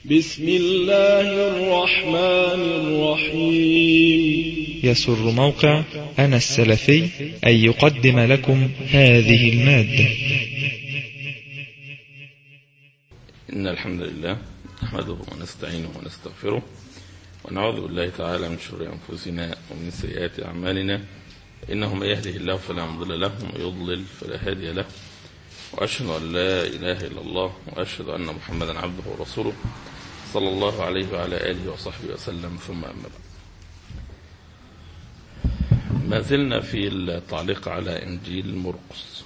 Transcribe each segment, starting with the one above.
بسم الله الرحمن الرحيم يسر موقع أنا السلفي أن يقدم لكم هذه المادة إن الحمد لله نحمده ونستعينه ونستغفره ونعوذ بالله تعالى من شرور أنفسنا ومن سيئات أعمالنا إنه من يهده الله فلا مضل له ومن يضلل فلا هادي له وأشهد أن لا إله إلا الله وأشهد أن محمدا عبده ورسوله صلى الله عليه وعلى آله وصحبه وسلم ثم أما بعد ما زلنا في التعليق على إنجيل مرقس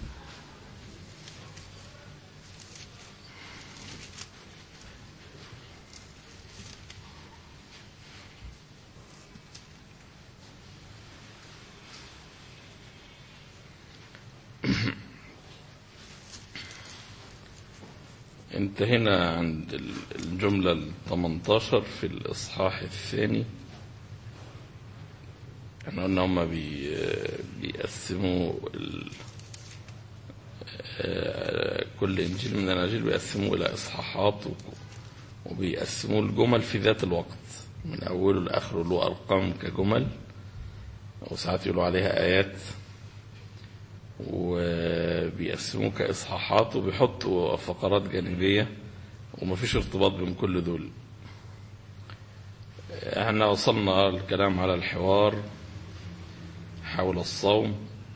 انتهينا عند الجملة ال 18 في الإصحاح الثاني احنا قلنا هما بي بيقسموا ال... كل إنجيل من الأناجيل بيقسموه إلى إصحاحات وبيقسموه الجمل في ذات الوقت من أوله لآخره له أرقام كجمل وساعات يقولوا عليها آيات وبيقسموه كإصحاحات وبيحطوا فقرات جانبية ومفيش ارتباط بين كل دول احنا وصلنا الكلام على الحوار حول الصوم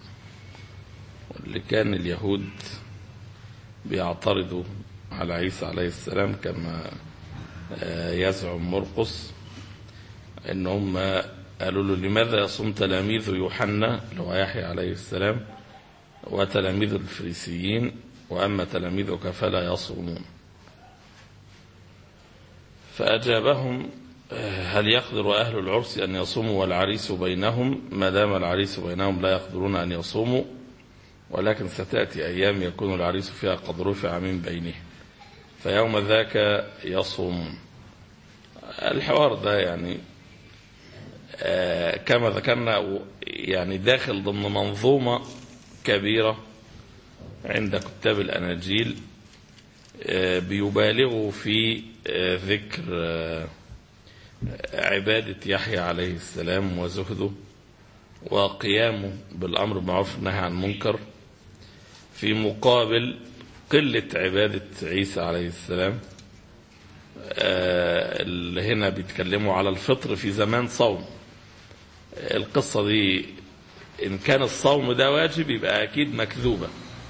واللي كان اليهود بيعترضوا على عيسى عليه السلام كما يزعم مرقس ان هم قالوا له لماذا يصوم تلاميذ يوحنا اللي هو يحيى عليه السلام وتلاميذ الفريسيين وأما تلاميذك فلا يصومون فأجابهم هل يقدر أهل العرس أن يصوموا والعريس بينهم ما دام العريس بينهم لا يقدرون أن يصوموا ولكن ستأتي أيام يكون العريس فيها قد رفع من بينهم فيوم ذاك يصومون الحوار ده يعني كما ذكرنا يعني داخل ضمن منظومة كبيرة عند كتاب الأناجيل بيبالغوا في ذكر عبادة يحيى عليه السلام وزهده وقيامه بالأمر بالمعروف والنهي عن المنكر في مقابل قلة عبادة عيسى عليه السلام اللي هنا بيتكلموا على الفطر في زمان صوم القصة دي إن كان الصوم ده واجب يبقى أكيد مكذوبة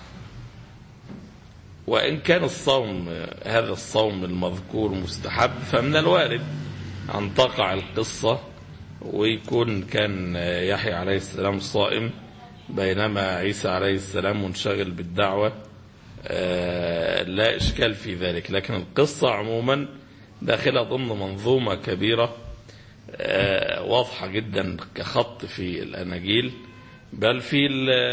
وإن كان الصوم هذا الصوم المذكور مستحب فمن الوارد أن تقع القصة ويكون كان يحيى عليه السلام صائم بينما عيسى عليه السلام منشغل بالدعوة لا إشكال في ذلك لكن القصة عموما داخلة ضمن منظومة كبيرة واضحة جدا كخط في الأناجيل بل في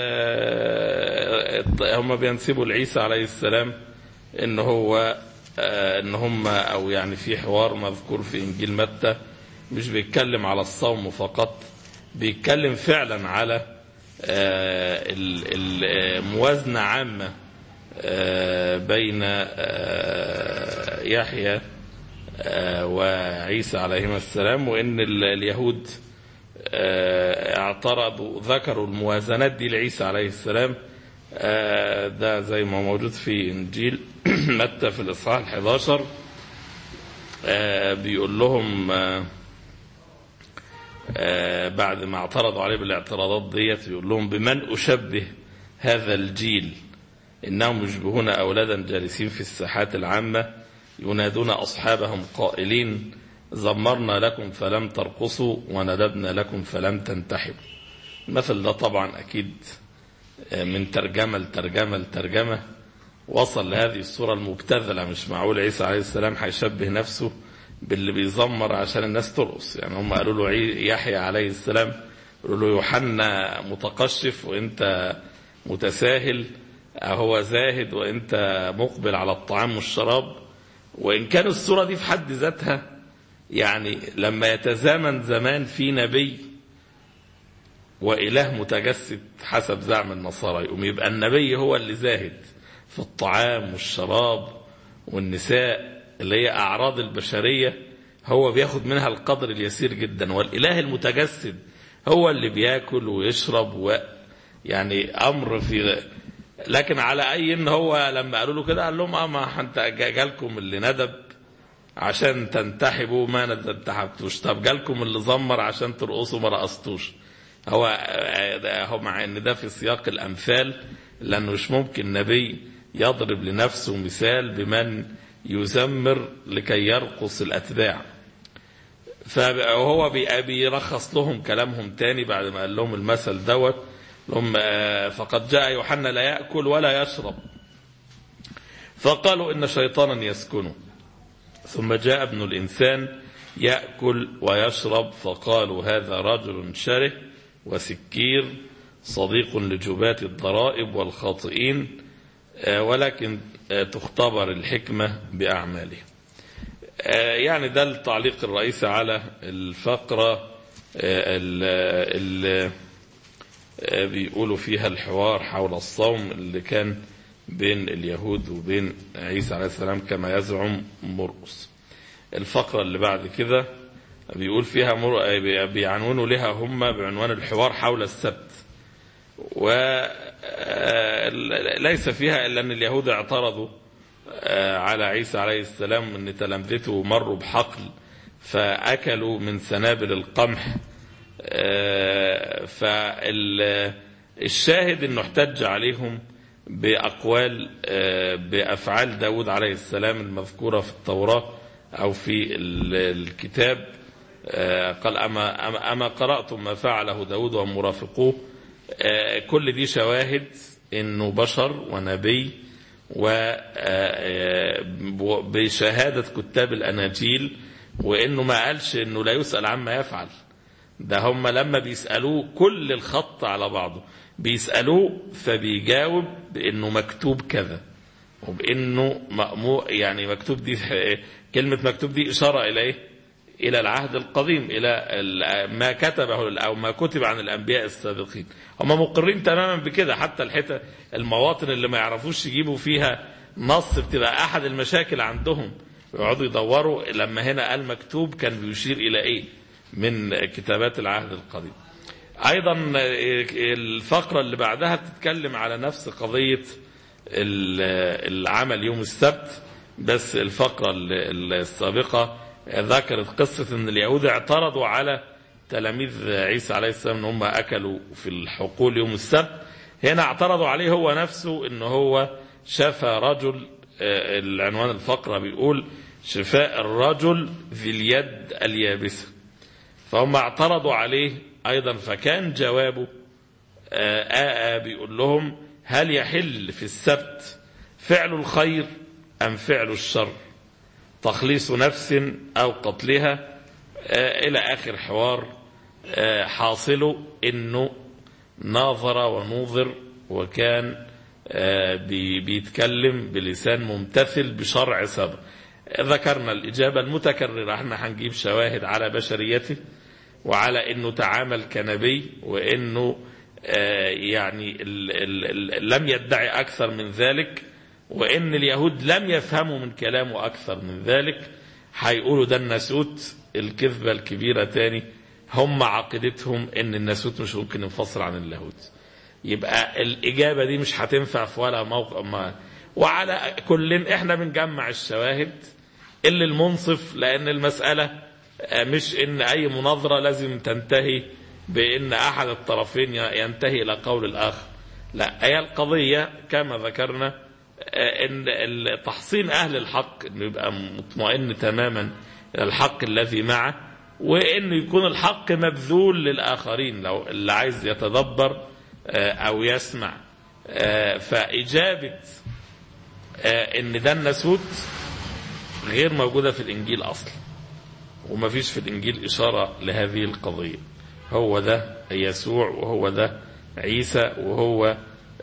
هم بينسبوا لعيسى عليه السلام ان هو ان هم او يعني في حوار مذكور في انجيل متى مش بيتكلم على الصوم فقط بيتكلم فعلا على الموازنة عامة بين يحيى وعيسى عليهما السلام وان اليهود اعترضوا ذكروا الموازنات دي لعيسى عليه السلام ده زي ما موجود في انجيل متى في الاصحاح 11 بيقول لهم بعد ما اعترضوا عليه بالاعتراضات ديت بيقول لهم بمن اشبه هذا الجيل انهم يشبهون اولادا جالسين في الساحات العامه ينادون اصحابهم قائلين زمرنا لكم فلم ترقصوا وندبنا لكم فلم تنتحبوا المثل ده طبعا أكيد من ترجمة لترجمة لترجمة وصل لهذه الصورة المبتذلة مش معقول عيسى عليه السلام هيشبه نفسه باللي بيزمر عشان الناس ترقص يعني هم قالوا له يحيى عليه السلام قالوا له يوحنا متقشف وانت متساهل هو زاهد وانت مقبل على الطعام والشراب وإن كان الصورة دي في حد ذاتها يعني لما يتزامن زمان في نبي وإله متجسد حسب زعم النصارى يقوم يبقى النبي هو اللي زاهد في الطعام والشراب والنساء اللي هي أعراض البشرية هو بياخد منها القدر اليسير جدا والإله المتجسد هو اللي بياكل ويشرب و يعني أمر في لكن على أي إن هو لما قالوا له كده قال لهم اه ما انت جالكم اللي ندب عشان تنتحبوا ما انتحبتوش طب جالكم اللي زمر عشان ترقصوا ما رقصتوش هو هو مع ان ده في سياق الامثال لانه مش ممكن نبي يضرب لنفسه مثال بمن يزمر لكي يرقص الاتباع فهو بيرخص لهم كلامهم تاني بعد ما قال لهم المثل دوت لهم فقد جاء يوحنا لا ياكل ولا يشرب فقالوا ان شيطانا يسكنه ثم جاء ابن الانسان ياكل ويشرب فقالوا هذا رجل شره وسكير صديق لجبات الضرائب والخاطئين ولكن تختبر الحكمة بأعماله يعني ده التعليق الرئيسي على الفقرة اللي بيقولوا فيها الحوار حول الصوم اللي كان بين اليهود وبين عيسى عليه السلام كما يزعم مرقس الفقرة اللي بعد كده بيقول فيها مر... بيعنونوا لها هم بعنوان الحوار حول السبت وليس فيها إلا أن اليهود اعترضوا على عيسى عليه السلام أن تلامذته مروا بحقل فأكلوا من سنابل القمح فالشاهد أنه احتج عليهم بأقوال بأفعال داود عليه السلام المذكورة في التوراة أو في الكتاب قال أما, أما قرأتم ما فعله داود ومرافقوه كل دي شواهد انه بشر ونبي وبشهادة كتاب الأناجيل وانه ما قالش انه لا يسأل عما يفعل ده هم لما بيسألوه كل الخط على بعضه بيسألوه فبيجاوب بانه مكتوب كذا وبانه مأمور يعني مكتوب دي كلمة مكتوب دي إشارة إلى إيه؟ إلى العهد القديم إلى ما كتبه أو ما كتب عن الأنبياء السابقين هم مقرين تماما بكده حتى الحتة المواطن اللي ما يعرفوش يجيبوا فيها نص بتبقى أحد المشاكل عندهم يقعدوا يدوروا لما هنا قال مكتوب كان بيشير إلى إيه من كتابات العهد القديم أيضا الفقرة اللي بعدها بتتكلم على نفس قضية العمل يوم السبت بس الفقرة السابقة ذكرت قصة ان اليهود اعترضوا على تلاميذ عيسى عليه السلام ان هم اكلوا في الحقول يوم السبت هنا اعترضوا عليه هو نفسه ان هو شفى رجل العنوان الفقرة بيقول شفاء الرجل ذي اليد اليابسة فهم اعترضوا عليه ايضا فكان جوابه آآ بيقول لهم هل يحل في السبت فعل الخير ام فعل الشر تخليص نفس أو قتلها إلى آخر حوار حاصله أنه ناظر ونوظر وكان بيتكلم بلسان ممتثل بشرع سبق ذكرنا الإجابة المتكررة احنا هنجيب شواهد على بشريته وعلى أنه تعامل كنبي وأنه يعني لم يدعي أكثر من ذلك وان اليهود لم يفهموا من كلامه اكثر من ذلك هيقولوا ده الناسوت الكذبه الكبيره تاني هم عقيدتهم ان الناسوت مش ممكن ينفصل عن اللاهوت يبقى الاجابه دي مش هتنفع في ولا موقع ما وعلى كل احنا بنجمع الشواهد اللي المنصف لان المساله مش ان اي مناظره لازم تنتهي بان احد الطرفين ينتهي الى قول الاخر لا هي القضيه كما ذكرنا ان تحصين اهل الحق انه يبقى مطمئن تماما الى الحق الذي معه وانه يكون الحق مبذول للاخرين لو اللي عايز يتدبر او يسمع فاجابه ان ده الناسوت غير موجوده في الانجيل اصلا وما فيش في الانجيل اشاره لهذه القضيه هو ده يسوع وهو ده عيسى وهو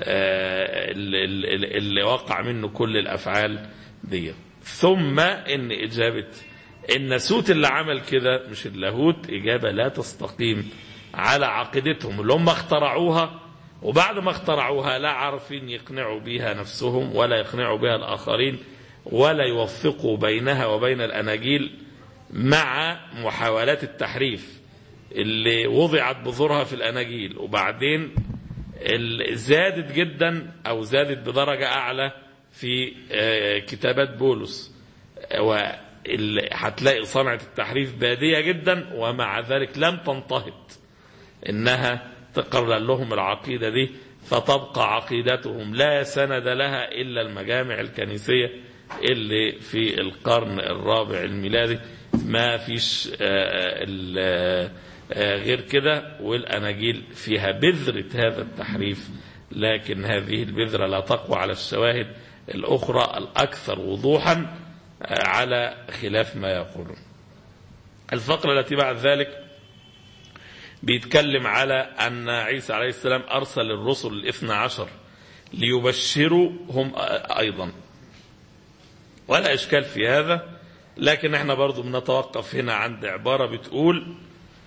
اللي وقع منه كل الافعال دي ثم ان اجابه الناسوت اللي عمل كده مش اللاهوت اجابه لا تستقيم على عقيدتهم اللي هم اخترعوها وبعد ما اخترعوها لا عارفين يقنعوا بها نفسهم ولا يقنعوا بها الاخرين ولا يوفقوا بينها وبين الأناجيل مع محاولات التحريف اللي وضعت بذورها في الأناجيل وبعدين ال- زادت جدا أو زادت بدرجة أعلى في آه، كتابات بولس وال- هتلاقي صنعة التحريف بادية جدا ومع ذلك لم تنتهض إنها تقرر لهم العقيدة دي فتبقى عقيدتهم لا سند لها إلا المجامع الكنيسية اللي في القرن الرابع الميلادي ما فيش آه، ال- آه، غير كده والأناجيل فيها بذرة هذا التحريف لكن هذه البذرة لا تقوى على الشواهد الأخرى الأكثر وضوحا آه، على خلاف ما يقولون الفقرة التي بعد ذلك بيتكلم على أن عيسى عليه السلام أرسل الرسل الاثنى عشر ليبشروا هم أيضا ولا إشكال في هذا لكن احنا برضو بنتوقف هنا عند عبارة بتقول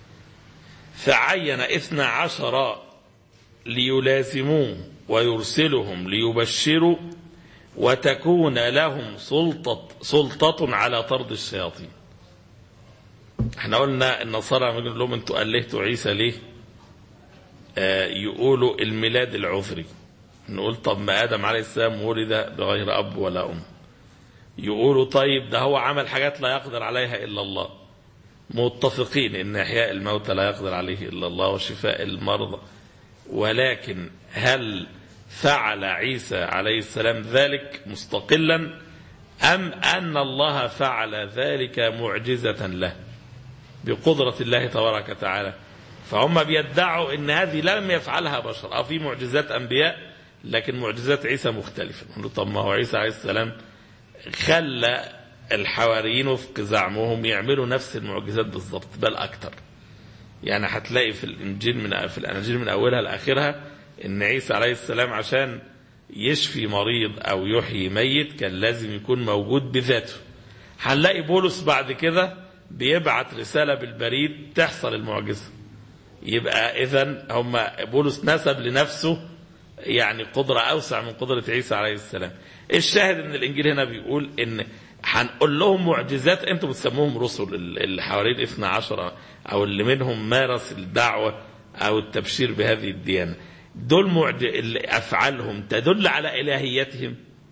فعين اثنى عشر ليلازموه ويرسلهم ليبشروا وتكون لهم سلطة, سلطة على طرد الشياطين احنا قلنا النصارى لما نقول لهم انتوا ألهتوا عيسى ليه آه يقولوا الميلاد العذري نقول طب ما آدم عليه السلام ولد بغير أب ولا أم يقولوا طيب ده هو عمل حاجات لا يقدر عليها إلا الله متفقين ان احياء الموتى لا يقدر عليه الا الله وشفاء المرضى ولكن هل فعل عيسى عليه السلام ذلك مستقلا ام ان الله فعل ذلك معجزه له بقدره الله تبارك وتعالى فهم بيدعوا ان هذه لم يفعلها بشر اه في معجزات انبياء لكن معجزات عيسى مختلفه نقول طب ما هو عيسى عليه السلام خلى الحواريين وفق زعمهم يعملوا نفس المعجزات بالضبط بل اكتر يعني هتلاقي في الانجيل من في الاناجيل من اولها لاخرها ان عيسى عليه السلام عشان يشفي مريض او يحيي ميت كان لازم يكون موجود بذاته هنلاقي بولس بعد كده بيبعت رساله بالبريد تحصل المعجزه يبقى اذا هم بولس نسب لنفسه يعني قدره اوسع من قدره عيسى عليه السلام الشاهد ان الانجيل هنا بيقول ان هنقول لهم معجزات انتم بتسموهم رسل الحواريين الاثنى عشر او اللي منهم مارس الدعوه او التبشير بهذه الديانه دول معج... اللي افعالهم تدل على الهيتهم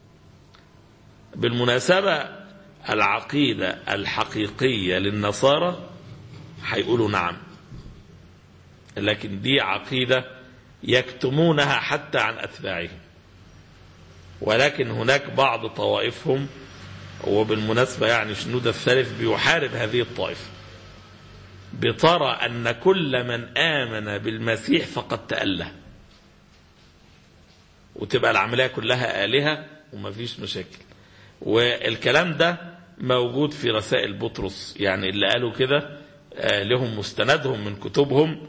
بالمناسبه العقيده الحقيقيه للنصارى هيقولوا نعم لكن دي عقيده يكتمونها حتى عن اتباعهم ولكن هناك بعض طوائفهم وبالمناسبة يعني شنود الثالث بيحارب هذه الطائفة بترى أن كل من آمن بالمسيح فقد تأله وتبقى العملية كلها آلهة ومفيش مشاكل والكلام ده موجود في رسائل بطرس يعني اللي قالوا كده لهم مستندهم من كتبهم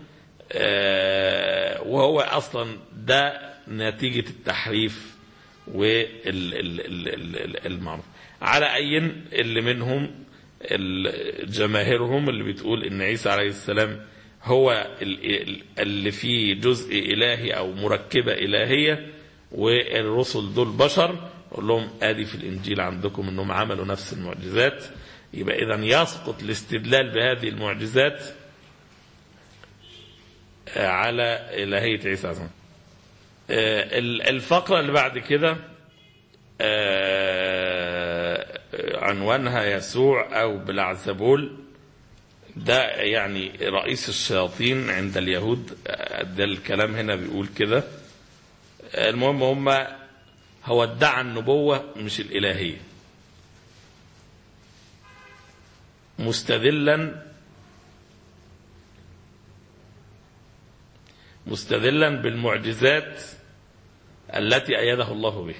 وهو أصلا ده نتيجة التحريف والمعروف على أي اللي منهم جماهيرهم اللي بتقول ان عيسى عليه السلام هو اللي فيه جزء إلهي أو مركبة إلهية والرسل دول بشر قول لهم آدي في الإنجيل عندكم أنهم عملوا نفس المعجزات يبقى إذا يسقط الاستدلال بهذه المعجزات على إلهية عيسى عليه الفقرة اللي بعد كده عنوانها يسوع أو بلعزبول ده يعني رئيس الشياطين عند اليهود ده الكلام هنا بيقول كده المهم هم هو ادعى النبوة مش الإلهية مستدلا مستدلا بالمعجزات التي أيده الله بها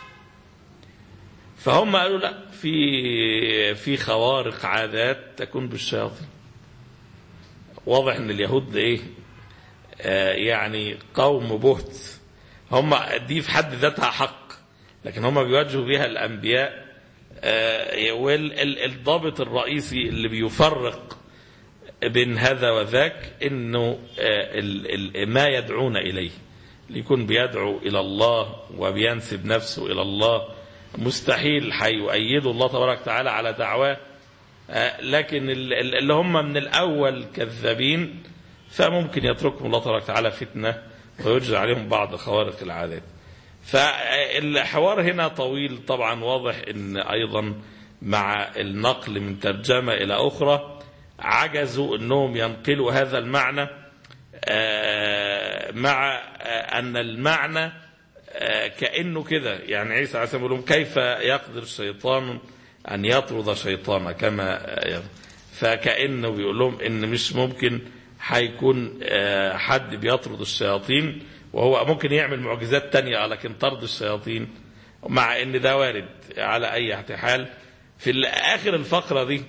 فهم قالوا لا في في خوارق عادات تكون بالشياطين واضح ان اليهود ايه آه يعني قوم بهت هم دي في حد ذاتها حق لكن هم بيواجهوا بها الانبياء آه والضابط الرئيسي اللي بيفرق بين هذا وذاك انه آه ال ال ما يدعون اليه ليكون بيدعو الى الله وبينسب نفسه الى الله مستحيل هيؤيدوا الله تبارك وتعالى على دعواه آه، لكن ال- ال- اللي هم من الأول كذابين فممكن يتركهم الله تبارك وتعالى فتنة ويرجع عليهم بعض خوارق العادات فالحوار هنا طويل طبعا واضح ان ايضا مع النقل من ترجمة الى اخرى عجزوا انهم ينقلوا هذا المعنى آه، مع آه، ان المعنى آه، كانه كده يعني عيسى عليه السلام يقول لهم كيف يقدر الشيطان ان يطرد شيطانا كما آه، فكانه بيقول لهم ان مش ممكن هيكون آه، حد بيطرد الشياطين وهو ممكن يعمل معجزات تانية لكن طرد الشياطين مع ان ده وارد على اي حال في اخر الفقره دي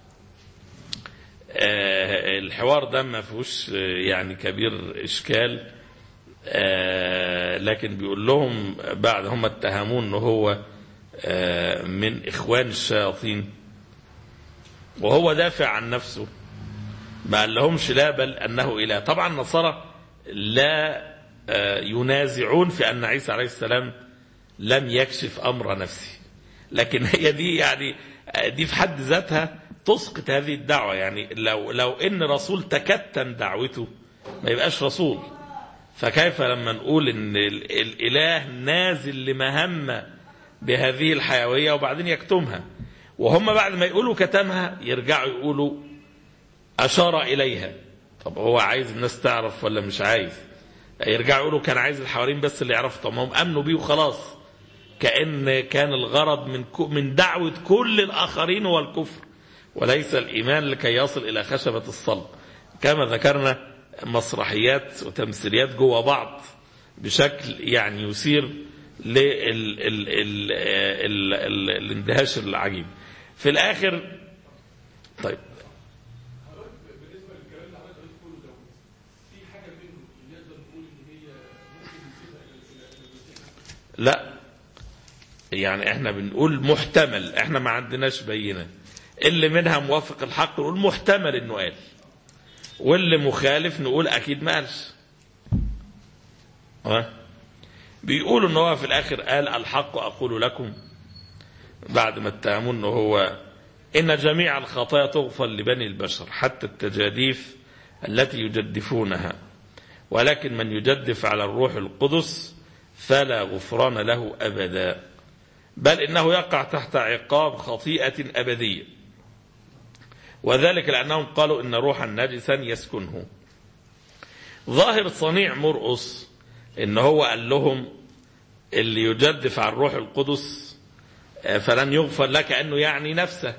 آه، الحوار ده ما فيهوش آه، يعني كبير اشكال آه، لكن بيقول لهم بعد هم اتهموه ان هو آه، من اخوان الشياطين وهو دافع عن نفسه ما قال لهمش لا بل انه اله طبعا النصارى لا آه، ينازعون في ان عيسى عليه السلام لم يكشف امر نفسه لكن هي دي يعني آه، دي في حد ذاتها تسقط هذه الدعوه يعني لو لو ان رسول تكتم دعوته ما يبقاش رسول فكيف لما نقول ان ال- الاله نازل لمهمه بهذه الحيويه وبعدين يكتمها وهم بعد ما يقولوا كتمها يرجعوا يقولوا أشار إليها طب هو عايز الناس تعرف ولا مش عايز يرجعوا يقولوا كان عايز الحواريين بس اللي يعرفوا طب ما هم أمنوا بيه وخلاص كأن كان الغرض من ك- من دعوة كل الآخرين هو الكفر وليس الإيمان لكي يصل إلى خشبة الصلب كما ذكرنا مسرحيات وتمثيليات جوه بعض بشكل يعني يثير للاندهاش العجيب في الآخر طيب بالنسبه للكلام اللي حضرتك قلت كله دوت في حاجه منه اللي نقدر نقول ان هي ممكن نسيبها الى الى المسيح لا يعني احنا بنقول محتمل احنا ما عندناش بينه اللي منها موافق الحق نقول محتمل انه قال واللي مخالف نقول اكيد ما قالش ها؟ بيقولوا ان هو في الاخر قال الحق اقول لكم بعد ما اتهموه ان هو ان جميع الخطايا تغفر لبني البشر حتى التجاديف التي يجدفونها ولكن من يجدف على الروح القدس فلا غفران له ابدا بل انه يقع تحت عقاب خطيئه ابديه وذلك لانهم قالوا ان روحا نجسا يسكنه ظاهر صنيع مرقص ان هو قال لهم اللي يجدف على الروح القدس آه، فلن يغفر لك انه يعني نفسه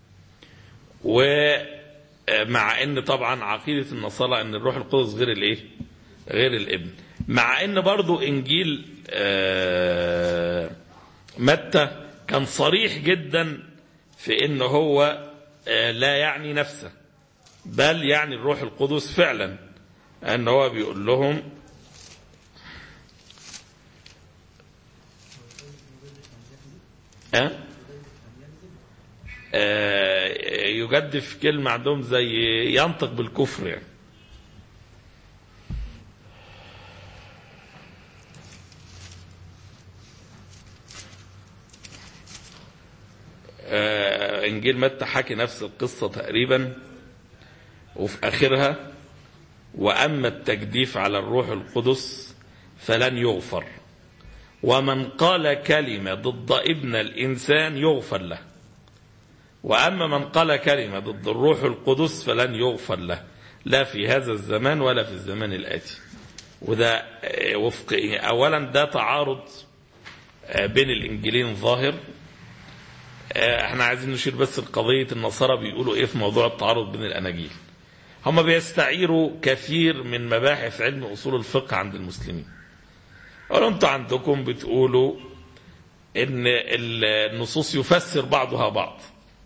ومع ان طبعا عقيده النصارى ان الروح القدس غير الايه غير الابن مع ان برضو انجيل آه، متى كان صريح جدا في ان هو آه، لا يعني نفسه بل يعني الروح القدس فعلا ان هو بيقول لهم أه؟ آه، يجدف كلمة عندهم زي ينطق بالكفر يعني آه، انجيل متى حكي نفس القصه تقريبا وفي اخرها واما التجديف على الروح القدس فلن يغفر ومن قال كلمه ضد ابن الانسان يغفر له واما من قال كلمه ضد الروح القدس فلن يغفر له لا في هذا الزمان ولا في الزمان الاتي وده آه، وفق إيه؟ اولا ده تعارض آه، بين الانجيلين ظاهر آه، احنا عايزين نشير بس لقضية النصارى بيقولوا ايه في موضوع التعارض بين الاناجيل هم بيستعيروا كثير من مباحث علم اصول الفقه عند المسلمين قالوا انتوا عندكم بتقولوا ان النصوص يفسر بعضها بعض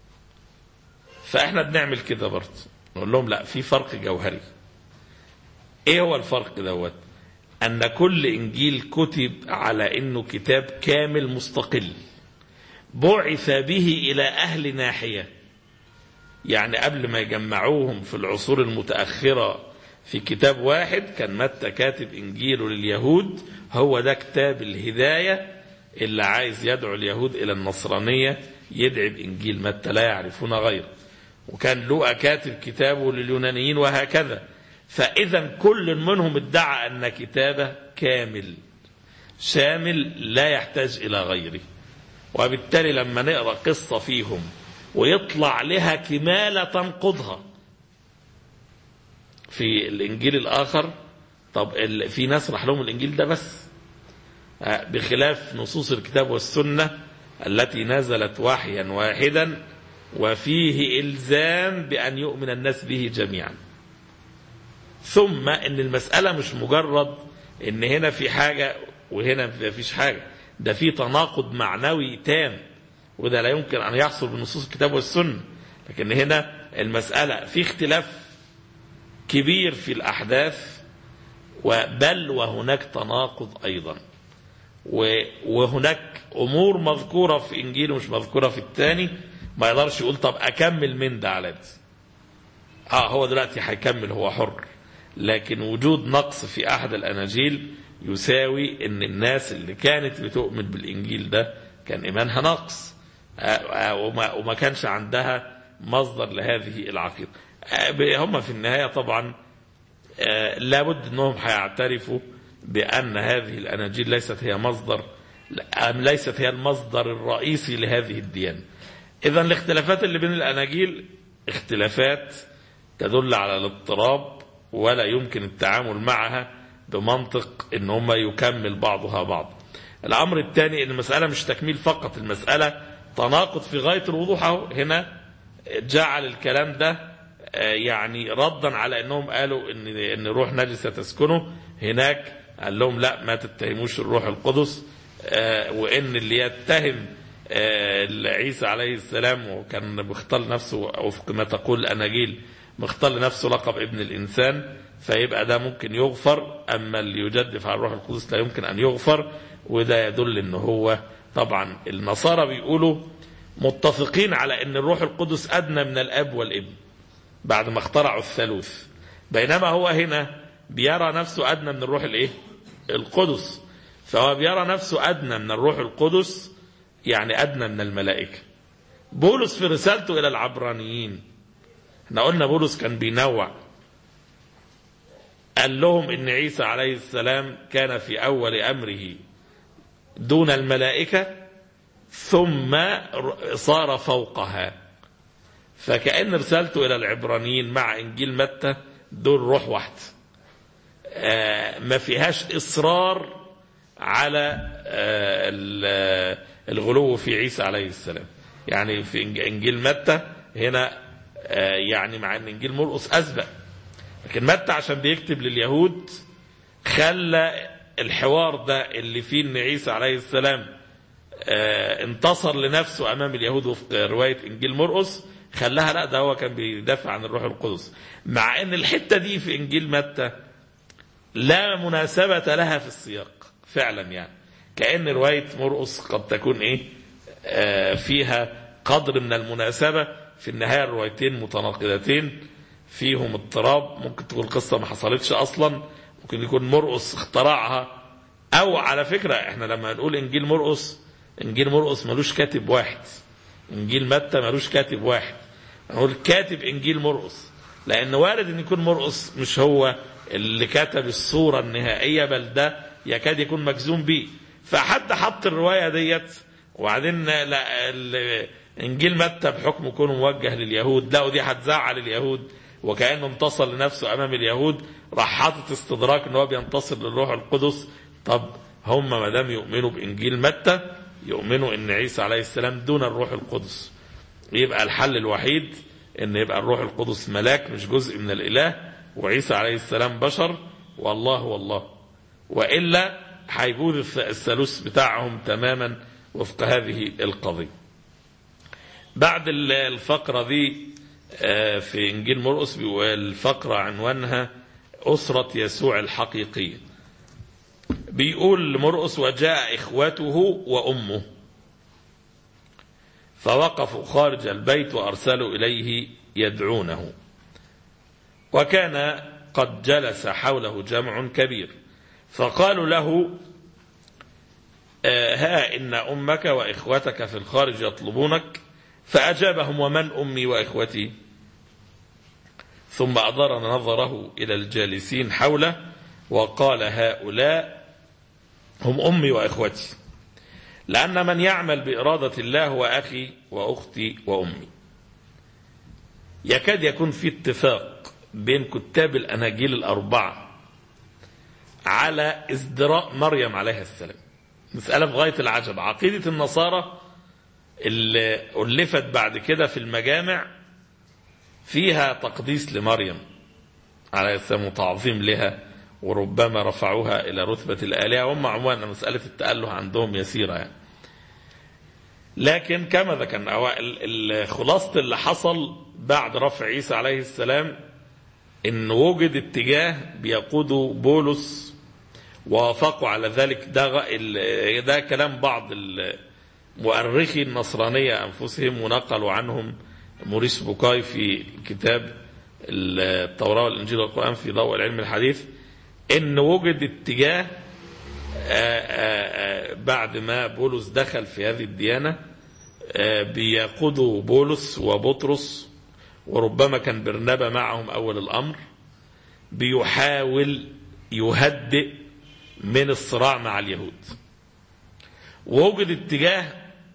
فاحنا بنعمل كده برضه نقول لهم لا في فرق جوهري ايه هو الفرق دوت ان كل انجيل كتب على انه كتاب كامل مستقل بعث به إلى أهل ناحية يعني قبل ما يجمعوهم في العصور المتأخرة في كتاب واحد كان متى كاتب إنجيله لليهود هو ده كتاب الهداية اللي عايز يدعو اليهود إلى النصرانية يدعي بإنجيل متى لا يعرفون غيره وكان لوقا كاتب كتابه لليونانيين وهكذا فإذا كل منهم ادعى أن كتابه كامل شامل لا يحتاج إلى غيره وبالتالي لما نقرأ قصة فيهم ويطلع لها كمالة تنقضها في الإنجيل الآخر طب ال- في ناس راح لهم الإنجيل ده بس آه، بخلاف نصوص الكتاب والسنة التي نزلت وحيا واحدا وفيه إلزام بأن يؤمن الناس به جميعا ثم ان المسألة مش مجرد ان هنا في حاجة وهنا ما فيش حاجة ده في تناقض معنوي تام وده لا يمكن ان يحصل بنصوص الكتاب والسنة لكن هنا المسألة في اختلاف كبير في الأحداث بل وهناك تناقض أيضا و- وهناك أمور مذكورة في إنجيل ومش مذكورة في الثاني ما يقدرش يقول طب أكمل من ده على ده اه هو دلوقتي هيكمل هو حر لكن وجود نقص في احد الاناجيل يساوي ان الناس اللي كانت بتؤمن بالانجيل ده كان ايمانها ناقص آه، آه، وما, وما كانش عندها مصدر لهذه العقيده آه، ب- هم في النهايه طبعا آه، لابد انهم هيعترفوا بان هذه الاناجيل ليست هي مصدر أم ليست هي المصدر الرئيسي لهذه الديانه اذا الاختلافات اللي بين الاناجيل اختلافات تدل على الاضطراب ولا يمكن التعامل معها بمنطق ان هم يكمل بعضها بعض الامر الثاني ان المساله مش تكميل فقط المساله تناقض في غايه الوضوح اهو هنا جعل الكلام ده آه، يعني ردا على انهم قالوا ان ان روح نجسه تسكنه هناك قال لهم لا ما تتهموش الروح القدس آه، وان اللي يتهم آه، عيسى عليه السلام وكان مختار نفسه وفق ما تقول الاناجيل مختار لنفسه لقب ابن الانسان فيبقى ده ممكن يغفر اما اللي يجدف على الروح القدس لا يمكن ان يغفر وده يدل ان هو طبعا النصارى بيقولوا متفقين على ان الروح القدس ادنى من الاب والابن بعد ما اخترعوا الثالوث بينما هو هنا بيرى نفسه ادنى من الروح الايه القدس فهو بيرى نفسه ادنى من الروح القدس يعني ادنى من الملائكه بولس في رسالته الى العبرانيين احنا قلنا بولس كان بينوع قال لهم ان عيسى عليه السلام كان في اول امره دون الملائكه ثم صار فوقها فكأن رسالته إلى العبرانيين مع إنجيل متى دول روح واحد آه، ما فيهاش إصرار على آه، ال- الغلو في عيسى عليه السلام يعني في إنج- إنجيل متى هنا آه، يعني مع أن إنجيل مرقس أسبق لكن متى عشان بيكتب لليهود خلى الحوار ده اللي فيه ان عيسى عليه السلام آه، انتصر لنفسه امام اليهود وفق روايه انجيل مرقس خلاها لا ده هو كان بيدافع عن الروح القدس مع ان الحته دي في انجيل متى لا مناسبه لها في السياق فعلا يعني كان روايه مرقس قد تكون ايه آه، فيها قدر من المناسبه في النهايه الروايتين متناقضتين فيهم اضطراب ممكن تكون القصه ما حصلتش اصلا ممكن يكون مرقس اخترعها او على فكره احنا لما نقول انجيل مرقس انجيل مرقس ملوش كاتب واحد انجيل متى ملوش كاتب واحد نقول كاتب انجيل مرقس لان وارد ان يكون مرقس مش هو اللي كتب الصوره النهائيه بل ده يكاد يكون مجزوم بيه فحد حط الروايه ديت وبعدين لا ال- انجيل متى بحكم كونه موجه لليهود لقوا دي هتزعل اليهود وكانه انتصر لنفسه امام اليهود راح حاطط استدراك ان هو بينتصر للروح القدس طب هم ما دام يؤمنوا بانجيل متى يؤمنوا ان عيسى عليه السلام دون الروح القدس يبقى الحل الوحيد ان يبقى الروح القدس ملاك مش جزء من الاله وعيسى عليه السلام بشر والله والله والا هيبوظ الثالوث بتاعهم تماما وفق هذه القضيه بعد ال- الفقره دي آه، في انجيل مرقس بيقول الفقره عنوانها اسره يسوع الحقيقيه بيقول مرقس وجاء اخوته وامه فوقفوا خارج البيت وارسلوا اليه يدعونه وكان قد جلس حوله جمع كبير فقالوا له آه، ها إن أمك وإخوتك في الخارج يطلبونك فأجابهم ومن أمي وإخوتي ثم أدار نظره إلى الجالسين حوله وقال هؤلاء هم أمي وإخوتي لأن من يعمل بإرادة الله هو أخي وأختي وأمي يكاد يكون في اتفاق بين كتاب الأناجيل الأربعة على ازدراء مريم عليها السلام مسألة في غاية العجب عقيدة النصارى اللي ألفت بعد كده في المجامع فيها تقديس لمريم عليه السلام وتعظيم لها وربما رفعوها إلى رتبة الآلهة هم عموما مسألة التأله عندهم يسيرة يعني. لكن كما ذكرنا هو ال- ال- خلاصة اللي حصل بعد رفع عيسى عليه السلام ان وجد اتجاه بيقوده بولس ووافقوا على ذلك ده غ- ال- ده كلام بعض ال- مؤرخي النصرانية أنفسهم ونقلوا عنهم موريس بوكاي في كتاب التوراة والإنجيل والقرآن في ضوء العلم الحديث إن وجد اتجاه آه، آه، آه، بعد ما بولس دخل في هذه الديانة آه، بيقودوا بولس وبطرس وربما كان برنابا معهم أول الأمر بيحاول يهدئ من الصراع مع اليهود ووجد اتجاه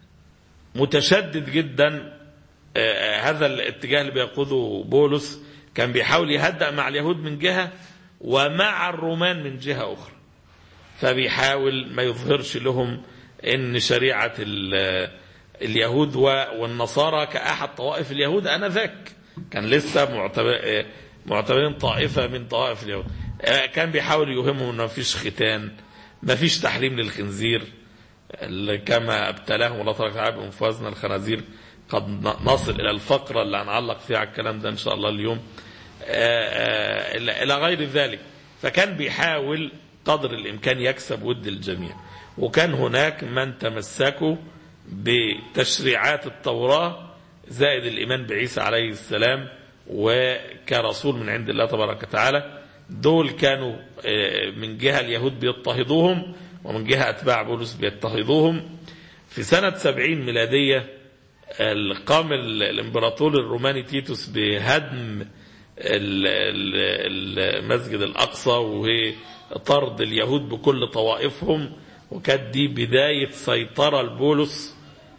متشدد جدا آه، هذا الاتجاه اللي بيقوده بولس كان بيحاول يهدأ مع اليهود من جهة ومع الرومان من جهة أخرى فبيحاول ما يظهرش لهم ان شريعة ال- اليهود و- والنصارى كأحد طوائف اليهود آنذاك كان لسه معتبر- آه، معتبرين طائفة من طوائف اليهود آه، كان بيحاول يوهمهم ان مفيش ختان مفيش تحريم للخنزير اللي كما ابتلاهم الله تبارك وتعالى بانفوازنا الخنازير قد ن- نصل الى الفقره اللي هنعلق فيها على الكلام ده ان شاء الله اليوم آه، آه، الى إلى غير ذلك فكان بيحاول قدر الامكان يكسب ود الجميع وكان هناك من تمسكوا بتشريعات التوراه زائد الايمان بعيسى عليه السلام وكرسول من عند الله تبارك وتعالى دول كانوا آه، من جهه اليهود بيضطهدوهم ومن جهه اتباع بولس بيضطهدوهم في سنه 70 ميلاديه ال- قام ال- الامبراطور الروماني تيتوس بهدم ال- ال- المسجد الاقصى وطرد اليهود بكل طوائفهم وكانت دي بدايه سيطره لبولس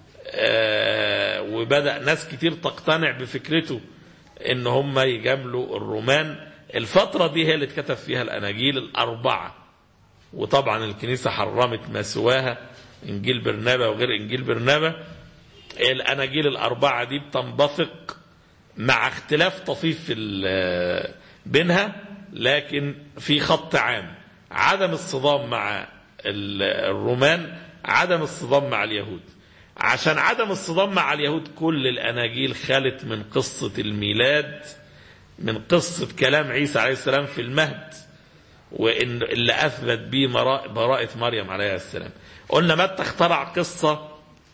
آه، وبدأ ناس كتير تقتنع بفكرته ان هم يجاملوا الرومان الفترة دي هي اللي اتكتب فيها الأناجيل الأربعة وطبعا الكنيسة حرمت ما سواها إنجيل برنابا وغير إنجيل برنابا الأناجيل الأربعة دي بتنبثق مع اختلاف طفيف في ال- بينها لكن في خط عام عدم الصدام مع ال- الرومان عدم الصدام مع اليهود عشان عدم الصدام مع اليهود كل الأناجيل خلت من قصة الميلاد من قصة كلام عيسى عليه السلام في المهد وإن اللي أثبت به مرا- براءة مريم عليه السلام قلنا متى اخترع قصة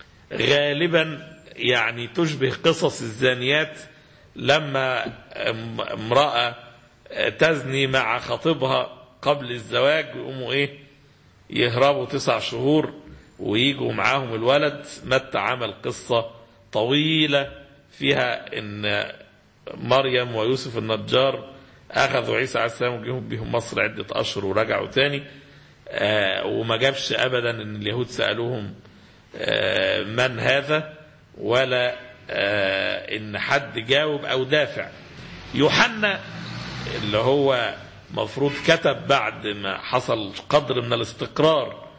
غالبا يعني تشبه قصص الزانيات لما ام- امرأة تزني مع خطيبها قبل الزواج يقوموا ايه يهربوا تسع شهور ويجوا معاهم الولد متى عمل قصة طويلة فيها ان مريم ويوسف النجار اخذوا عيسى عليه السلام وجيهم بهم مصر عدة اشهر ورجعوا تاني آه وما جابش ابدا ان اليهود سألوهم آه من هذا ولا آه ان حد جاوب او دافع يوحنا اللي هو مفروض كتب بعد ما حصل قدر من الاستقرار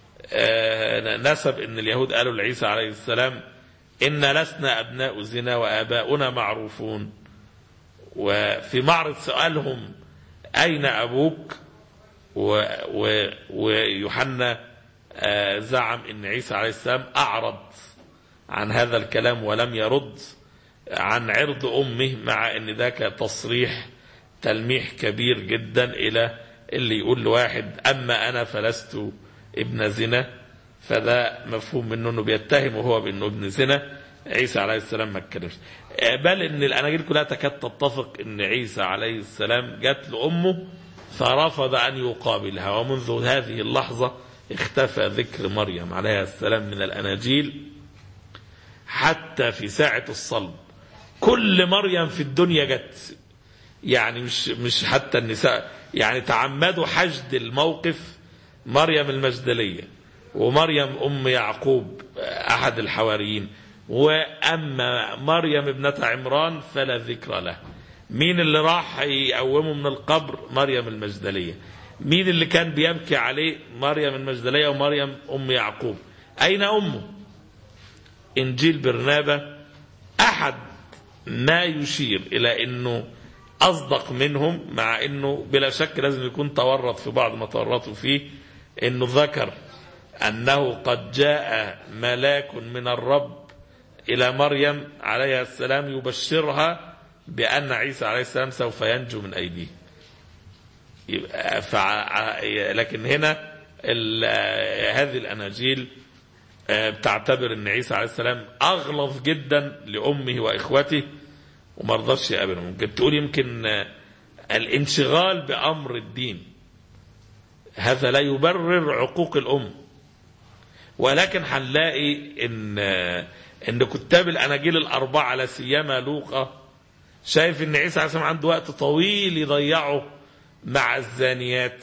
آه، نسب ان اليهود قالوا لعيسى عليه السلام ان لسنا ابناء زنا واباؤنا معروفون وفي معرض سؤالهم اين ابوك و و ويوحنا آه، زعم ان عيسى عليه السلام اعرض عن هذا الكلام ولم يرد عن عرض امه مع ان ده كتصريح تلميح كبير جدا الى اللي يقول لواحد اما انا فلست ابن زنا فده مفهوم منه انه بيتهم وهو بانه ابن زنا عيسى عليه السلام ما اتكلمش بل ان الاناجيل كلها تكاد تتفق ان عيسى عليه السلام جات له امه فرفض ان يقابلها ومنذ هذه اللحظه اختفى ذكر مريم عليها السلام من الأناجيل حتى في ساعة الصلب كل مريم في الدنيا جت يعني مش مش حتى النساء يعني تعمدوا حشد الموقف مريم المجدلية ومريم أم يعقوب أحد الحواريين وأما مريم ابنة عمران فلا ذكر له مين اللي راح يقومه من القبر مريم المجدلية مين اللي كان بيبكي عليه مريم المجدلية ومريم أم يعقوب أين أمه إنجيل برنابة أحد ما يشير إلى أنه أصدق منهم مع أنه بلا شك لازم يكون تورط في بعض ما تورطوا فيه أنه ذكر أنه قد جاء ملاك من الرب إلى مريم عليها السلام يبشرها بأن عيسى عليه السلام سوف ينجو من أيديه يبقى فع... لكن هنا ال... هذه الأناجيل بتعتبر أن عيسى عليه السلام أغلظ جدا لأمه وإخوته وما رضاش يقابلهم ممكن تقول يمكن الانشغال بأمر الدين هذا لا يبرر عقوق الأم ولكن هنلاقي ان ان كتاب الاناجيل الاربعه لا سيما لوقا شايف ان عيسى عليه السلام عنده وقت طويل يضيعه مع الزانيات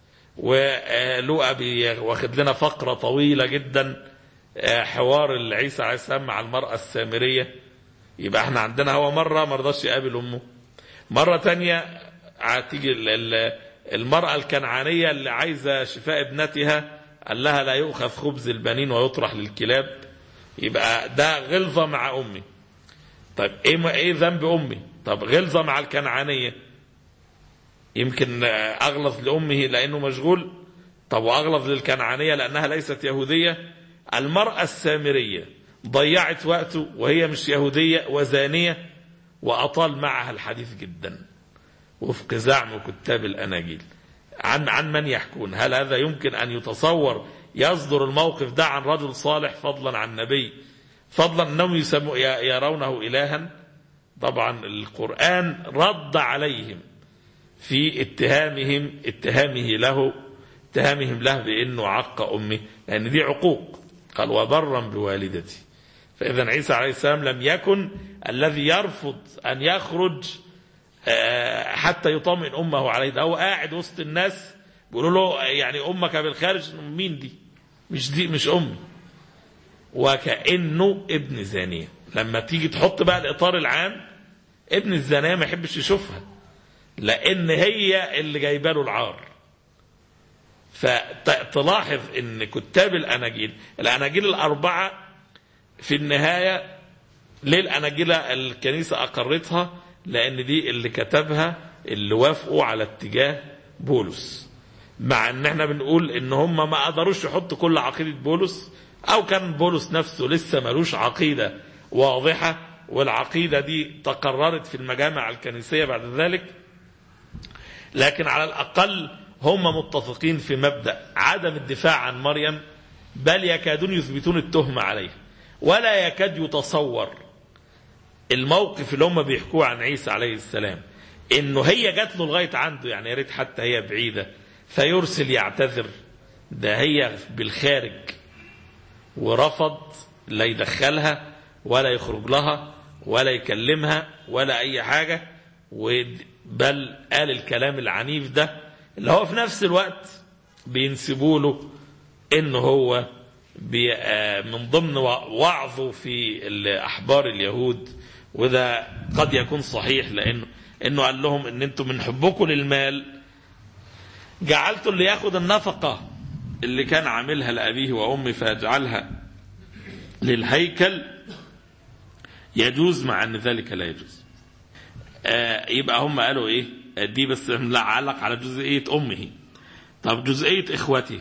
ولوقا واخد لنا فقره طويله جدا حوار عيسى عليه السلام مع المراه السامريه يبقى احنا عندنا هو مره ما رضاش يقابل امه مره تانية هتيجي المراه الكنعانيه اللي عايزه شفاء ابنتها قال لها لا يؤخذ خبز البنين ويطرح للكلاب يبقى ده غلظه مع امي طيب ايه ايه ذنب امي طب غلظه مع الكنعانيه يمكن اغلظ لامه لانه مشغول طب واغلظ للكنعانيه لانها ليست يهوديه المراه السامريه ضيعت وقته وهي مش يهوديه وزانيه واطال معها الحديث جدا وفق زعم كتاب الاناجيل عن عن من يحكون هل هذا يمكن أن يتصور يصدر الموقف ده عن رجل صالح فضلا عن نبي فضلا أنهم يسموا يرونه إلها طبعا القرآن رد عليهم في اتهامهم اتهامه له اتهامهم له بأنه عق أمه لأن دي عقوق قال وبرا بوالدتي فإذا عيسى عليه السلام لم يكن الذي يرفض أن يخرج حتى يطمئن امه عليه ده هو قاعد وسط الناس بيقولوا له يعني امك بالخارج مين دي مش دي مش امي وكانه ابن زانيه لما تيجي تحط بقى الاطار العام ابن الزانيه ما يحبش يشوفها لان هي اللي جايبه له العار فتلاحظ ان كتاب الاناجيل الاناجيل الاربعه في النهايه ليه الاناجيل الكنيسه اقرتها لان دي اللي كتبها اللي وافقوا على اتجاه بولس مع ان احنا بنقول ان هم ما قدروش يحطوا كل عقيده بولس او كان بولس نفسه لسه ملوش عقيده واضحه والعقيده دي تقررت في المجامع الكنيسيه بعد ذلك لكن على الاقل هم متفقين في مبدا عدم الدفاع عن مريم بل يكادون يثبتون التهمه عليها ولا يكاد يتصور الموقف اللي هم بيحكوه عن عيسى عليه السلام انه هي جات له لغايه عنده يعني يا ريت حتى هي بعيده فيرسل يعتذر ده هي بالخارج ورفض لا يدخلها ولا يخرج لها ولا يكلمها ولا اي حاجه بل قال الكلام العنيف ده اللي هو في نفس الوقت بينسبوا له انه هو من ضمن وعظه في احبار اليهود وده قد يكون صحيح لانه انه قال لهم ان انتم من حبكم للمال جعلتوا اللي ياخد النفقه اللي كان عاملها لابيه وامي فيجعلها للهيكل يجوز مع ان ذلك لا يجوز آه يبقى هم قالوا ايه دي بس علق على جزئيه امه طب جزئيه اخوته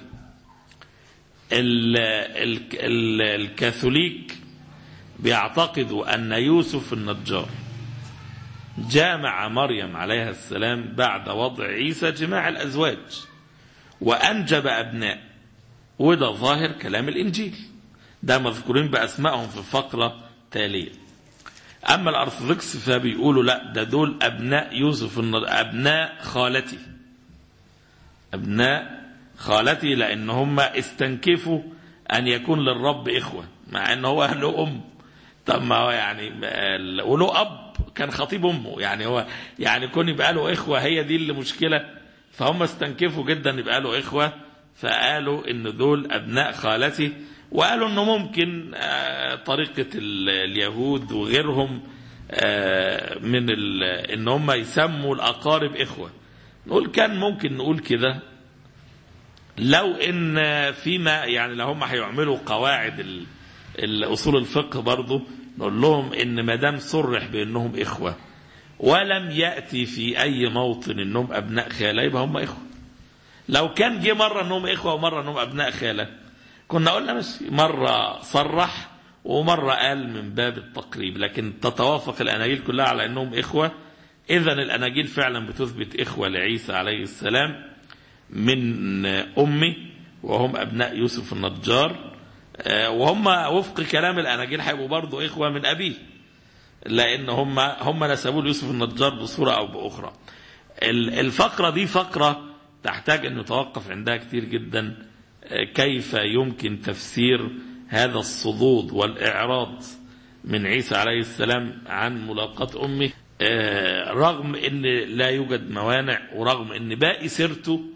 ال ال ال الكاثوليك بيعتقدوا أن يوسف النجار جامع مريم عليها السلام بعد وضع عيسى جماع الأزواج وأنجب أبناء وده ظاهر كلام الإنجيل ده مذكورين بأسمائهم في فقرة تالية أما الأرثوذكس فبيقولوا لا ده دول أبناء يوسف النجار أبناء خالتي أبناء خالتي لأن هم استنكفوا أن يكون للرب إخوة مع أن هو له أم طب ما هو يعني ال- وله أب كان خطيب أمه يعني هو يعني كون يبقى له إخوة هي دي اللي مشكلة فهم استنكفوا جدا يبقى له إخوة فقالوا إن دول أبناء خالتي وقالوا إنه ممكن آه، طريقة ال- اليهود وغيرهم آه، من ال- إن هم يسموا الأقارب إخوة نقول كان ممكن نقول كده لو ان فيما يعني لو هم هيعملوا قواعد ال- الاصول الفقه برضه نقول لهم ان ما دام صرح بانهم اخوه ولم ياتي في اي موطن انهم ابناء خاله يبقى هم اخوه لو كان جه مره انهم اخوه ومره انهم ابناء خاله كنا قلنا ماشي مره صرح ومره قال من باب التقريب لكن تتوافق الاناجيل كلها على انهم اخوه اذا الاناجيل فعلا بتثبت اخوه لعيسى عليه السلام من أمه وهم أبناء يوسف النجار آه، وهم وفق كلام الأناجيل هيبقوا برضه إخوة من أبيه لأن هم هم نسبوه ليوسف النجار بصورة أو بأخرى ال- الفقرة دي فقرة تحتاج أن نتوقف عندها كتير جدا آه، كيف يمكن تفسير هذا الصدود والإعراض من عيسى عليه السلام عن ملاقاة أمه آه، رغم أن لا يوجد موانع ورغم أن باقي سيرته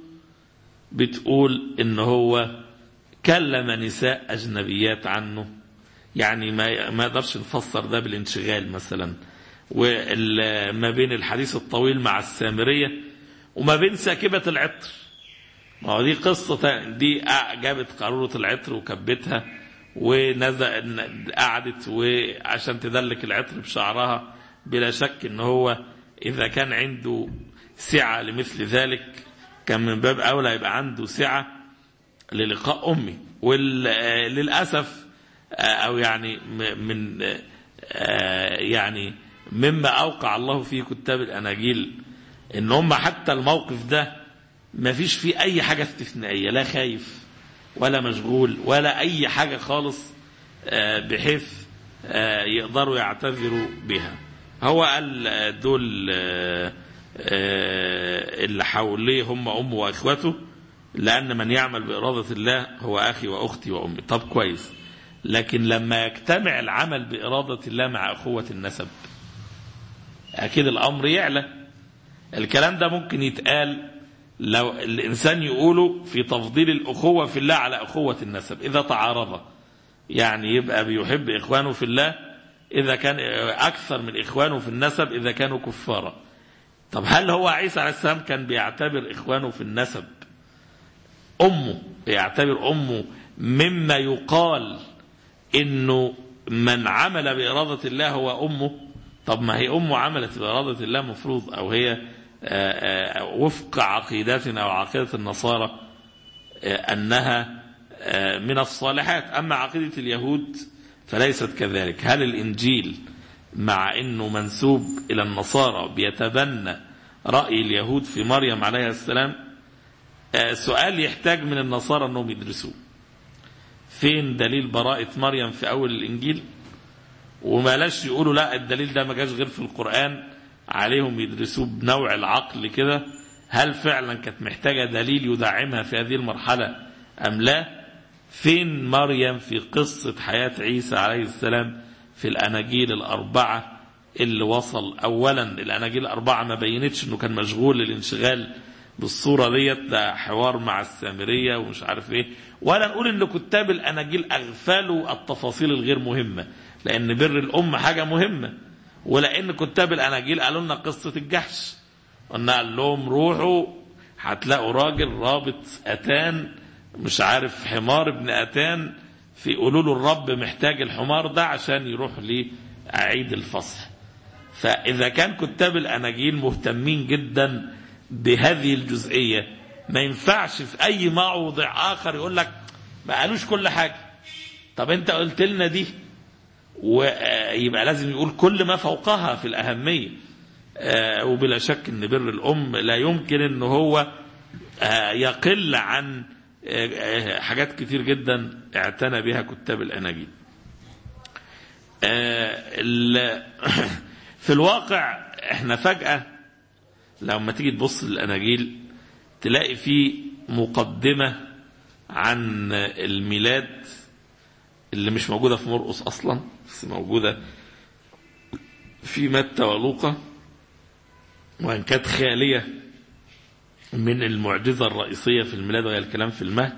بتقول ان هو كلم نساء اجنبيات عنه يعني ما ما يقدرش نفسر ده بالانشغال مثلا وما بين الحديث الطويل مع السامريه وما بين ساكبه العطر ما هو دي قصه تانية. دي جابت قاروره العطر وكبتها ونزل قعدت وعشان تدلك العطر بشعرها بلا شك ان هو اذا كان عنده سعه لمثل ذلك كان من باب اولى يبقى عنده سعه للقاء امي وللاسف او يعني م- من آه، يعني مما اوقع الله فيه كتاب الاناجيل ان هم حتى الموقف ده ما فيش فيه اي حاجه استثنائيه لا خايف ولا مشغول ولا اي حاجه خالص آه، بحيث آه، يقدروا يعتذروا بها هو قال آه، دول آه، آه، اللي حواليه هم امه واخوته لان من يعمل باراده الله هو اخي واختي وامي طب كويس لكن لما يجتمع العمل باراده الله مع اخوه النسب اكيد الامر يعلى الكلام ده ممكن يتقال لو الانسان يقوله في تفضيل الاخوه في الله على اخوه النسب اذا تعارض يعني يبقى بيحب اخوانه في الله اذا كان اكثر من اخوانه في النسب اذا كانوا كفارا طب هل هو عيسى عليه السلام كان بيعتبر اخوانه في النسب امه بيعتبر امه مما يقال انه من عمل باراده الله هو امه طب ما هي امه عملت باراده الله مفروض او هي آه، آه، وفق عقيدتنا او عقيده النصارى آه، انها آه، من الصالحات اما عقيده اليهود فليست كذلك هل الانجيل مع انه منسوب الى النصارى بيتبنى راي اليهود في مريم عليها السلام آه، سؤال يحتاج من النصارى انهم يدرسوه فين دليل براءة مريم في أول الإنجيل ومالاش يقولوا لا الدليل ده ما جاش غير في القرآن عليهم يدرسوه بنوع العقل كده هل فعلا كانت محتاجة دليل يدعمها في هذه المرحلة أم لا فين مريم في قصة حياة عيسى عليه السلام في الأناجيل الأربعة اللي وصل أولا الأناجيل الأربعة ما بينتش أنه كان مشغول للانشغال بالصورة ديت ده حوار مع السامرية ومش عارف ايه ولا نقول ان كتاب الاناجيل اغفلوا التفاصيل الغير مهمة لان بر الام حاجة مهمة ولان كتاب الاناجيل قالوا لنا قصة الجحش قلنا قال لهم روحوا هتلاقوا راجل رابط اتان مش عارف حمار ابن اتان في قولوا له الرب محتاج الحمار ده عشان يروح لعيد الفصح فإذا كان كتاب الأناجيل مهتمين جدا بهذه الجزئية ما ينفعش في أي موضع آخر يقول لك ما قالوش كل حاجة طب أنت قلت لنا دي ويبقى لازم يقول كل ما فوقها في الأهمية آه، وبلا شك أن بر الأم لا يمكن أن هو آه، يقل عن آه، آه، حاجات كتير جدا اعتنى بها كتاب الأناجيل آه، ال- في الواقع احنا فجأة لما تيجي تبص للأناجيل تلاقي فيه مقدمة عن الميلاد اللي مش موجودة في مرقس أصلا بس موجودة في متى ولوقا وإن كانت خالية من المعجزة الرئيسية في الميلاد وهي الكلام في المهد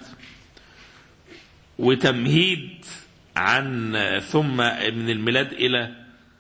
وتمهيد عن ثم من الميلاد إلى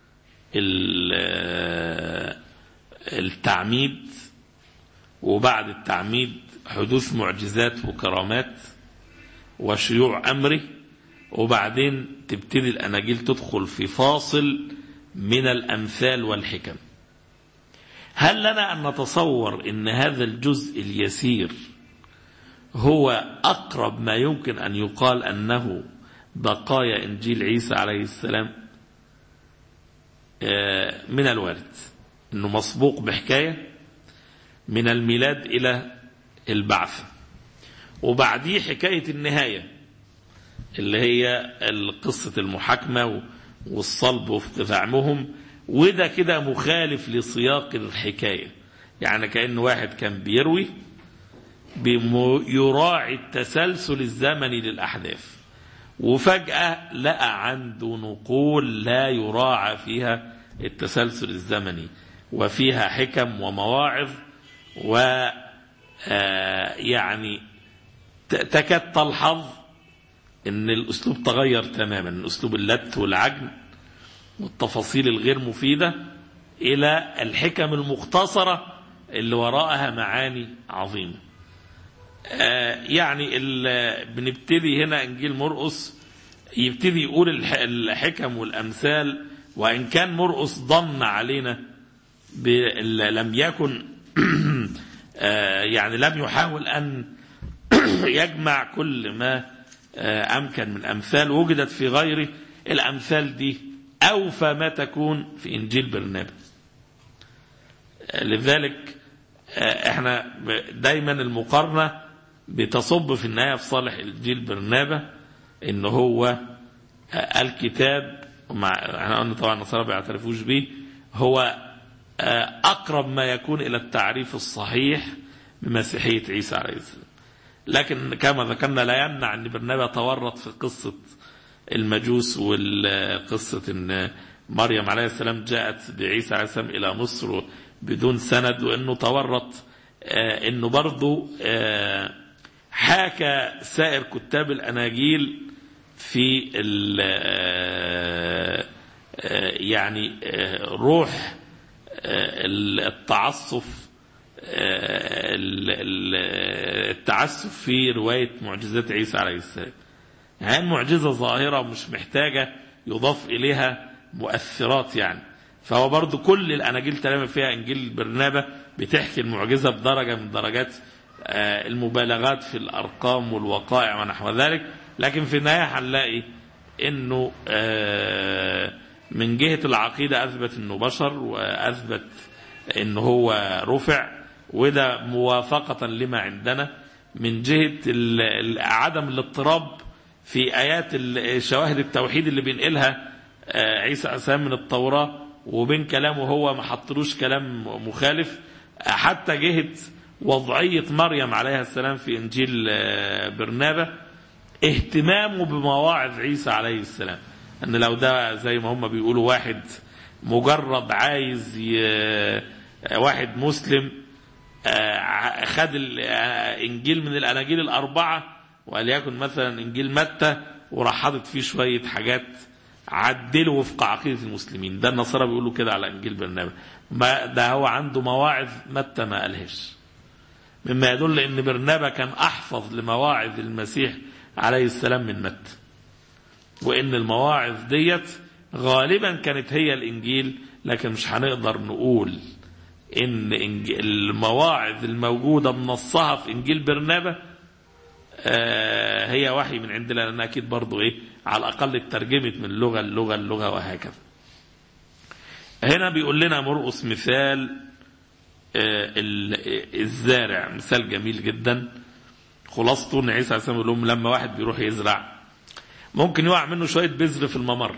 ال- التعميد وبعد التعميد حدوث معجزات وكرامات وشيوع أمره وبعدين تبتدي الأناجيل تدخل في فاصل من الأمثال والحكم هل لنا أن نتصور أن هذا الجزء اليسير هو أقرب ما يمكن أن يقال أنه بقايا إنجيل عيسى عليه السلام آه، من الوارد أنه مسبوق بحكاية من الميلاد إلى البعث وبعديه حكاية النهاية اللي هي قصة المحاكمة والصلب وفق زعمهم وده كده مخالف لسياق الحكاية يعني كأن واحد كان بيروي بم- يراعي التسلسل الزمني للأحداث وفجأة لقى عنده نقول لا يراعى فيها التسلسل الزمني وفيها حكم ومواعظ و آه، يعني ت- تكاد تلحظ ان الاسلوب تغير تماما اسلوب اللت والعجن والتفاصيل الغير مفيده الى الحكم المختصره اللي وراءها معاني عظيمه آه، يعني ال- بنبتدي هنا انجيل مرقس يبتدي يقول الح- الحكم والامثال وان كان مرقس ضن علينا بال- لم يكن آه، يعني لم يحاول ان يجمع كل ما آه، امكن من امثال وجدت في غيره الامثال دي اوفى ما تكون في انجيل برنابا آه، لذلك آه، احنا ب- دايما المقارنه بتصب في النهايه في صالح انجيل برنابا ان هو آه، الكتاب مع احنا قلنا طبعا النصارى ما بيعترفوش به هو آه، اقرب ما يكون الى التعريف الصحيح بمسيحيه عيسى عليه السلام لكن كما ذكرنا لا يمنع ان برنابا تورط في قصه المجوس والقصه ان مريم عليه السلام جاءت بعيسى عليه السلام الى مصر بدون سند وانه تورط آه، انه برضه آه، حاكى سائر كتاب الاناجيل في ال- آه، آه، يعني آه، روح آه، التعصف آه، ال- ال- التعسف في رواية معجزات عيسى عليه السلام يعني معجزة ظاهرة ومش محتاجة يضاف إليها مؤثرات يعني فهو برضو كل الأناجيل تماما فيها إنجيل برنابة بتحكي المعجزة بدرجة من درجات آه، المبالغات في الأرقام والوقائع ونحو ذلك لكن في النهاية هنلاقي إنه آه، من جهة العقيدة أثبت إنه بشر وأثبت إن هو رفع وده موافقة لما عندنا من جهة ال- ال- عدم الاضطراب في آيات ال- شواهد التوحيد اللي بينقلها آه، عيسى عليه السلام من التوراة وبين كلامه هو ما حطلوش كلام مخالف آه، حتى جهة وضعية مريم عليها السلام في إنجيل آه، برنابا اهتمامه بمواعظ عيسى عليه السلام ان لو ده زي ما هم بيقولوا واحد مجرد عايز ي... واحد مسلم آه، خد الانجيل من الاناجيل الاربعه وليكن مثلا انجيل متى وراح حاطط فيه شويه حاجات عدلوا وفق عقيده المسلمين ده النصارى بيقولوا كده على انجيل برنابا ما ده هو عنده مواعظ متى ما قالهاش مما يدل ان برنابا كان احفظ لمواعظ المسيح عليه السلام من متى وان المواعظ ديت غالبا كانت هي الانجيل لكن مش هنقدر نقول ان إنج- المواعظ الموجوده بنصها في انجيل برنابا آه، هي وحي من عندنا لان اكيد برضو ايه على الاقل اترجمت من لغه للغه اللغه وهكذا هنا بيقول لنا مرقس مثال آه، ال- الزارع مثال جميل جدا خلاصته ان عيسى عليه السلام يقول لهم لما واحد بيروح يزرع ممكن يقع منه شويه بذر في الممر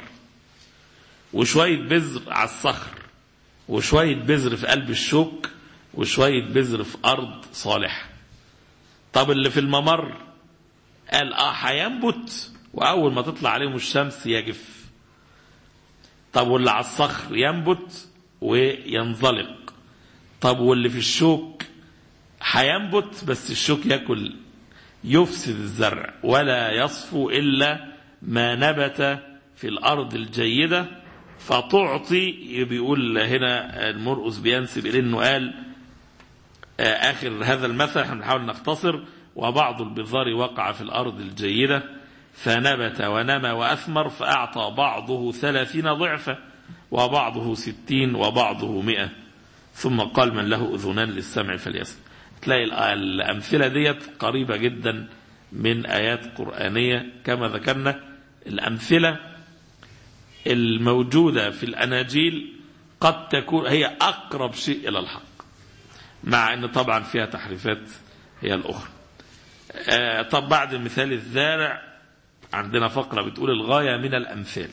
وشويه بذر على الصخر وشويه بذر في قلب الشوك وشويه بذر في ارض صالحه طب اللي في الممر قال اه هينبت واول ما تطلع عليهم الشمس يجف طب واللي على الصخر ينبت وينزلق طب واللي في الشوك هينبت بس الشوك ياكل يفسد الزرع ولا يصفو الا ما نبت في الارض الجيده فتعطي بيقول هنا المرقس بينسب اليه انه قال آخر هذا المثل احنا بنحاول نختصر وبعض البذار وقع في الأرض الجيدة فنبت ونمى وأثمر فأعطى بعضه ثلاثين ضعفا وبعضه ستين وبعضه مئة ثم قال من له أذنان للسمع فليسمع تلاقي الأمثلة ديت قريبة جدا من آيات قرآنية كما ذكرنا الأمثلة الموجودة في الأناجيل قد تكون هي أقرب شيء إلى الحق مع ان طبعا فيها تحريفات هي الاخرى آه طب بعد مثال الزارع عندنا فقرة بتقول الغاية من الأمثال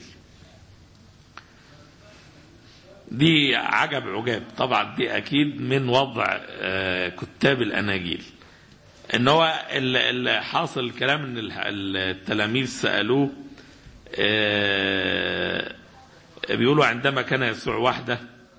دي عجب عجاب طبعا دي أكيد من وضع آه كتاب الأناجيل ان هو اللي حاصل الكلام ان التلاميذ سألوه آه بيقولوا عندما كان يسوع وحده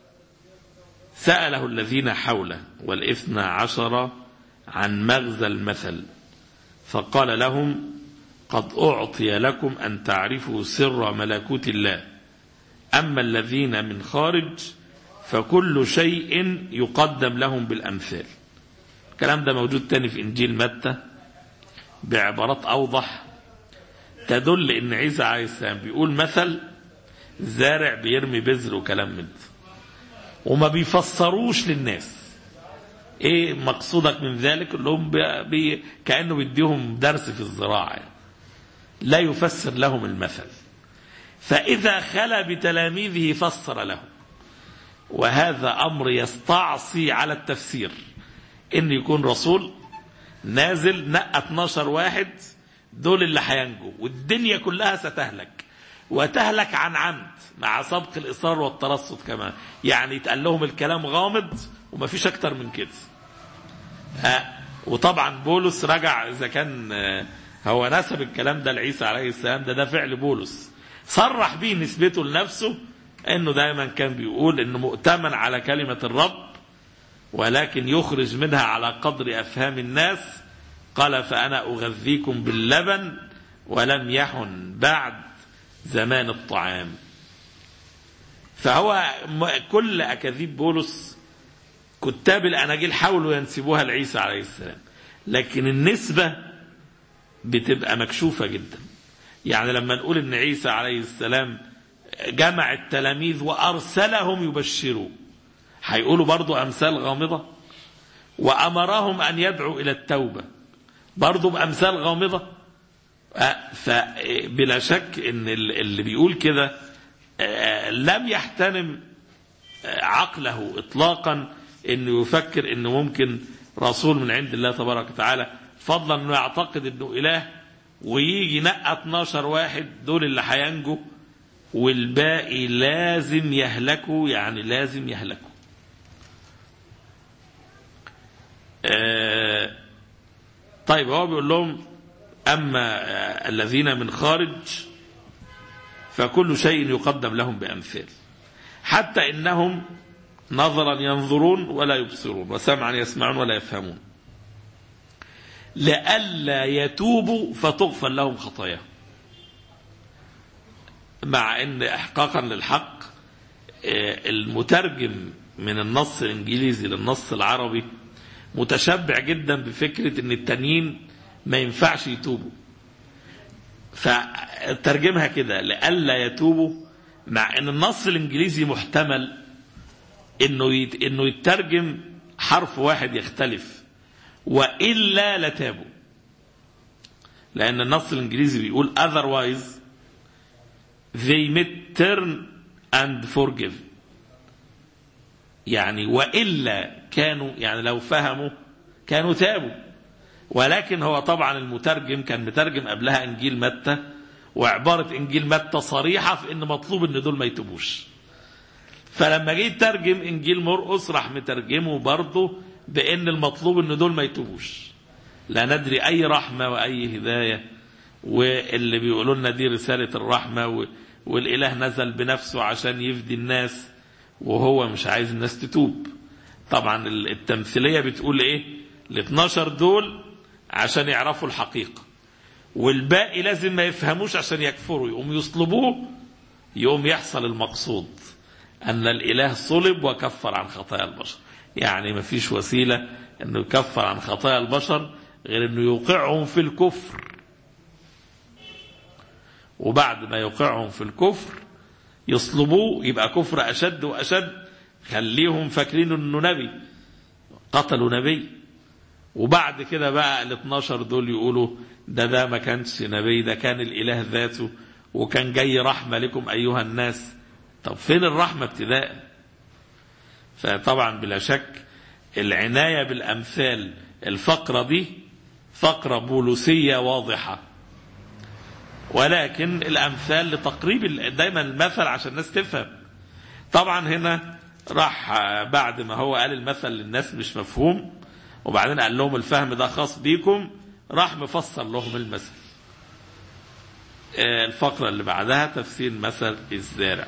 سأله الذين حوله والإثنى عشر عن مغزى المثل فقال لهم قد أعطي لكم أن تعرفوا سر ملكوت الله أما الذين من خارج فكل شيء يقدم لهم بالأمثال الكلام ده موجود تاني في إنجيل متى بعبارات أوضح تدل إن عيسى عليه السلام بيقول مثل زارع بيرمي بذر وكلام من ده وما بيفسروش للناس ايه مقصودك من ذلك اللي هم بي بي كانه بيديهم درس في الزراعه يعني. لا يفسر لهم المثل فاذا خلا بتلاميذه فسر لهم وهذا امر يستعصي على التفسير ان يكون رسول نازل نقى 12 واحد دول اللي هينجوا والدنيا كلها ستهلك وتهلك عن عمد مع سبق الإصرار والترصد كمان يعني يتقال لهم الكلام غامض وما فيش أكتر من كده آه وطبعا بولس رجع إذا كان آه هو نسب الكلام ده لعيسى عليه السلام ده ده فعل بولس صرح به نسبته لنفسه انه دايما كان بيقول انه مؤتمن على كلمة الرب ولكن يخرج منها على قدر افهام الناس قال فانا اغذيكم باللبن ولم يحن بعد زمان الطعام فهو كل أكاذيب بولس كتاب الأناجيل حاولوا ينسبوها لعيسى عليه السلام لكن النسبة بتبقى مكشوفة جدا يعني لما نقول ان عيسى عليه السلام جمع التلاميذ وأرسلهم يبشروا هيقولوا برضو أمثال غامضة وأمرهم أن يدعوا إلى التوبة برضو بأمثال غامضة فبلا شك ان اللي بيقول كده لم يحترم عقله اطلاقا انه يفكر انه ممكن رسول من عند الله تبارك وتعالى فضلا انه يعتقد انه اله ويجي نقى 12 واحد دول اللي هينجوا والباقي لازم يهلكوا يعني لازم يهلكوا آه طيب هو بيقول لهم أما الذين من خارج فكل شيء يقدم لهم بأمثال حتى إنهم نظرا ينظرون ولا يبصرون وسمعا يسمعون ولا يفهمون لئلا يتوبوا فتغفر لهم خطاياهم مع ان احقاقا للحق المترجم من النص الانجليزي للنص العربي متشبع جدا بفكره ان التانيين ما ينفعش يتوبوا فترجمها كده لئلا يتوبوا مع ان النص الانجليزي محتمل انه يت... انه يترجم حرف واحد يختلف والا لتابوا لان النص الانجليزي بيقول otherwise they may turn and forgive يعني والا كانوا يعني لو فهموا كانوا تابوا ولكن هو طبعا المترجم كان مترجم قبلها انجيل متى وعباره انجيل متى صريحه في ان مطلوب ان دول ما يتوبوش فلما جه يترجم انجيل مرقس راح مترجمه برضه بان المطلوب ان دول ما يتوبوش لا ندري أي رحمة وأي هداية واللي بيقولوا لنا دي رسالة الرحمة و- والإله نزل بنفسه عشان يفدي الناس وهو مش عايز الناس تتوب طبعا ال- التمثيلية بتقول ايه ال 12 دول عشان يعرفوا الحقيقة والباقي لازم ما يفهموش عشان يكفروا يقوم يصلبوه يقوم يحصل المقصود أن الإله صلب وكفر عن خطايا البشر يعني ما فيش وسيلة أنه يكفر عن خطايا البشر غير أنه يوقعهم في الكفر وبعد ما يوقعهم في الكفر يصلبوه يبقى كفر أشد وأشد خليهم فاكرين أنه نبي قتلوا نبي وبعد كده بقى ال 12 دول يقولوا ده ده ما كانش نبي ده كان الإله ذاته وكان جاي رحمة لكم أيها الناس طب فين الرحمة ابتداء فطبعا بلا شك العناية بالأمثال الفقرة دي فقرة بولوسية واضحة ولكن الأمثال لتقريب ال- دايما المثل عشان الناس تفهم طبعا هنا راح بعد ما هو قال المثل للناس مش مفهوم وبعدين قال لهم الفهم ده خاص بيكم راح مفسر لهم المثل آه، الفقرة اللي بعدها تفسير مثل الزارع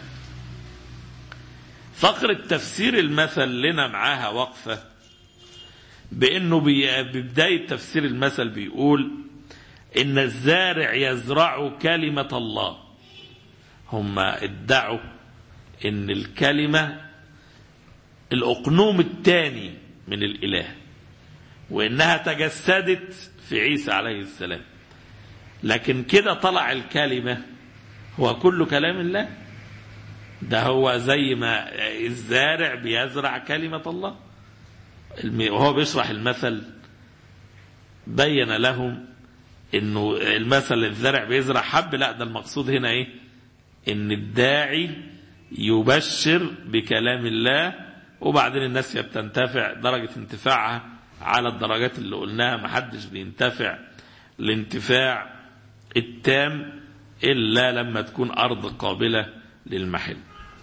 فقرة تفسير المثل لنا معاها وقفة بأنه بي- ببداية تفسير المثل بيقول إن الزارع يزرع كلمة الله هم ادعوا إن الكلمة الأقنوم الثاني من الإله وإنها تجسدت في عيسى عليه السلام لكن كده طلع الكلمة هو كل كلام الله ده هو زي ما الزارع بيزرع كلمة الله الم- وهو بيشرح المثل بين لهم انه المثل الزرع بيزرع حب لا ده المقصود هنا ايه ان الداعي يبشر بكلام الله وبعدين الناس بتنتفع درجة انتفاعها على الدرجات اللي قلناها محدش بينتفع الانتفاع التام إلا لما تكون أرض قابلة للمحل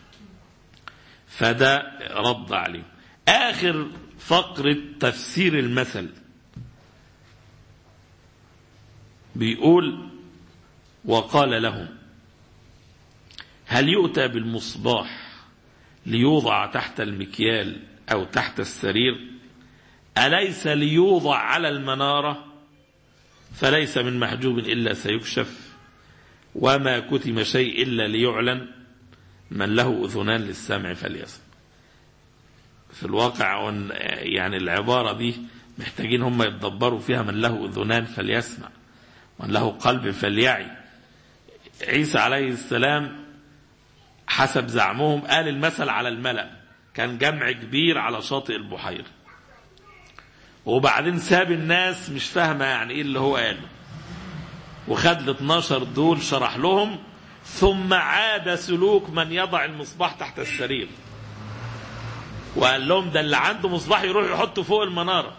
فده رد عليه آخر فقرة تفسير المثل بيقول وقال لهم هل يؤتى بالمصباح ليوضع تحت المكيال أو تحت السرير أليس ليوضع على المنارة فليس من محجوب إلا سيكشف وما كتم شيء إلا ليعلن من له أذنان للسمع فليسمع في الواقع أن- يعني العبارة دي محتاجين هم يتدبروا فيها من له أذنان فليسمع ومن له قلب فليعي عيسى عليه السلام حسب زعمهم قال المثل على الملأ كان جمع كبير على شاطئ البحيرة وبعدين ساب الناس مش فاهمة يعني ايه اللي هو قاله وخد ال 12 دول شرح لهم ثم عاد سلوك من يضع المصباح تحت السرير وقال لهم ده اللي عنده مصباح يروح يحطه فوق المنارة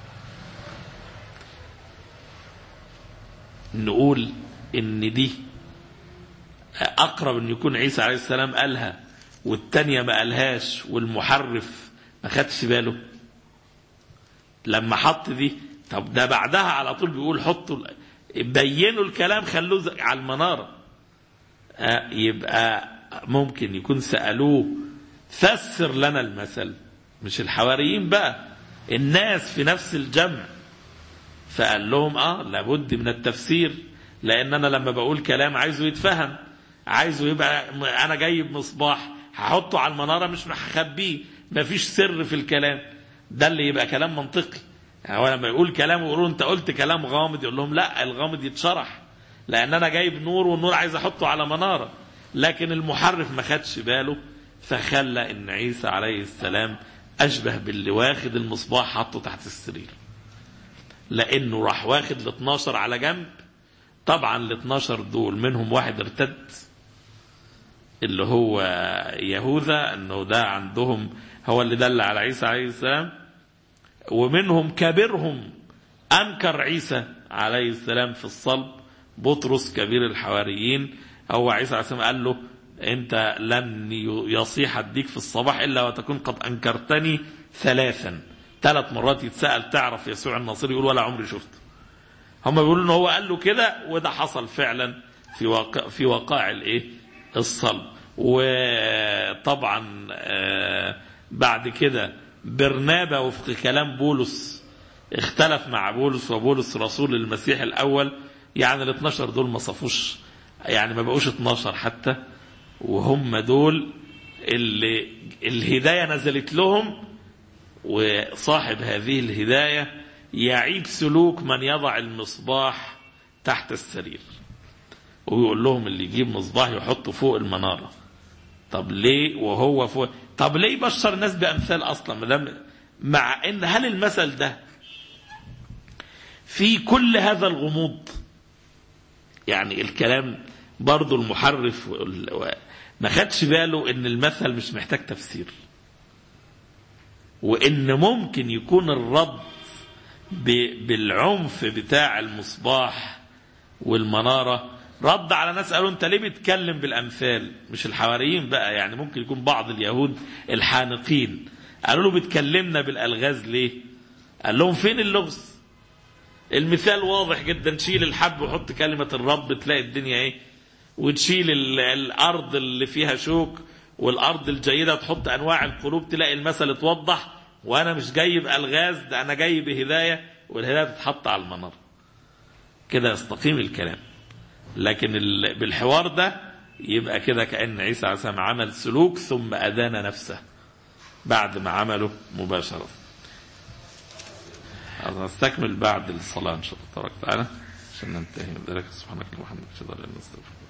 نقول ان دي اقرب ان يكون عيسى عليه السلام قالها والتانية ما قالهاش والمحرف ما خدش باله لما حط دي طب ده بعدها على طول بيقول حطوا بينوا الكلام خلوه زي- على المنارة آه، يبقى ممكن يكون سألوه فسر لنا المثل مش الحواريين بقى الناس في نفس الجمع فقال لهم اه لابد من التفسير لان انا لما بقول كلام عايزه يتفهم عايزه يبقى انا جايب مصباح هحطه على المناره مش هخبيه مفيش سر في الكلام ده اللي يبقى كلام منطقي يعني هو لما يقول كلام ويقولوا انت قلت كلام غامض يقول لهم لا الغامض يتشرح لان انا جايب نور والنور عايز احطه على مناره لكن المحرف ما خدش باله فخلى ان عيسى عليه السلام اشبه باللي واخد المصباح حطه تحت السرير لانه راح واخد ال 12 على جنب طبعا ال 12 دول منهم واحد ارتد اللي هو يهوذا انه ده عندهم هو اللي دل على عيسى عليه السلام ومنهم كبيرهم انكر عيسى عليه السلام في الصلب بطرس كبير الحواريين هو عيسى عليه السلام قال له انت لن يصيح الديك في الصباح الا وتكون قد انكرتني ثلاثا ثلاث مرات يتسال تعرف يسوع الناصري يقول ولا عمري شفته هم بيقولوا ان هو قال له كده وده حصل فعلا في واقع في وقائع الايه الصلب وطبعا آه، بعد كده برنابا وفق كلام بولس اختلف مع بولس وبولس رسول المسيح الاول يعني ال 12 دول ما صفوش يعني ما بقوش 12 حتى وهم دول اللي الهدايه نزلت لهم وصاحب هذه الهدايه يعيب سلوك من يضع المصباح تحت السرير ويقول لهم اللي يجيب مصباح يحطه فوق المناره طب ليه وهو فوق طب ليه بشر الناس بامثال اصلا ما دام- مع ان هل المثل ده في كل هذا الغموض يعني الكلام برضو المحرف وال- و- ما خدش باله ان المثل مش محتاج تفسير وان ممكن يكون الرد ب- بالعنف بتاع المصباح والمنارة رد على ناس قالوا انت ليه بتتكلم بالامثال مش الحواريين بقى يعني ممكن يكون بعض اليهود الحانقين قالوا له بتكلمنا بالالغاز ليه قال لهم فين اللغز المثال واضح جدا شيل الحب وحط كلمة الرب تلاقي الدنيا ايه وتشيل ال- الارض اللي فيها شوك والارض الجيدة تحط انواع القلوب تلاقي المثل اتوضح وانا مش جاي بالغاز ده انا جاي بهداية والهداية تتحط على المنار كده يستقيم الكلام لكن ال- بالحوار ده يبقى كده كأن عيسى عليه السلام عمل سلوك ثم أدان نفسه بعد ما عمله مباشرة نستكمل بعد الصلاة إن شاء الله تبارك وتعالى عشان ننتهي من ذلك سبحانك اللهم وبحمدك أشهد أن لا إله إلا أنت أستغفرك